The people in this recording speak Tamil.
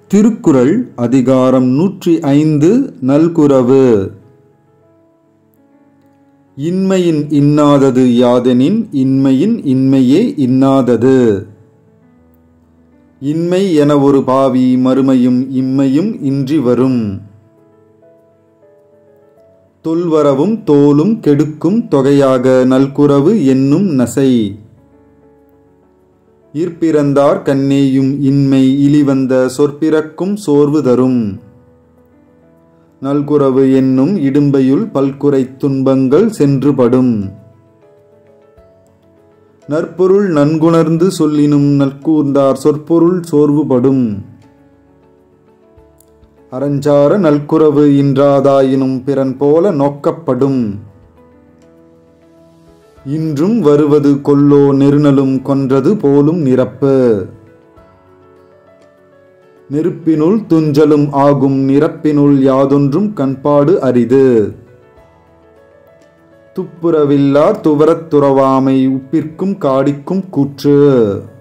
திருக்குறள் அதிகாரம் நூற்றி ஐந்து நல்குரவு இன்மையின் இன்னாதது யாதெனின் இன்மையின் இன்மையே இன்னாதது இன்மை என ஒரு பாவி மறுமையும் இம்மையும் இன்றி வரும் தொல்வரவும் தோலும் கெடுக்கும் தொகையாக நல்குரவு என்னும் நசை ஈர்ப்பிறந்தார் கண்ணேயும் இன்மை இழிவந்த சொற்பிறக்கும் சோர்வு தரும் நல்குரவு என்னும் இடும்பையுள் பல்குறை துன்பங்கள் சென்றுபடும் நற்பொருள் நன்குணர்ந்து சொல்லினும் நற்கூர்ந்தார் சொற்பொருள் சோர்வுபடும் அறஞ்சார நல்குரவு இன்றாதாயினும் பிறன் போல நோக்கப்படும் இன்றும் வருவது கொல்லோ நெருநலும் கொன்றது போலும் நிரப்பு நெருப்பினுள் துஞ்சலும் ஆகும் நிரப்பினுள் யாதொன்றும் கண்பாடு அரிது துப்புரவில்லார் துவரத் துறவாமை உப்பிற்கும் காடிக்கும் கூற்று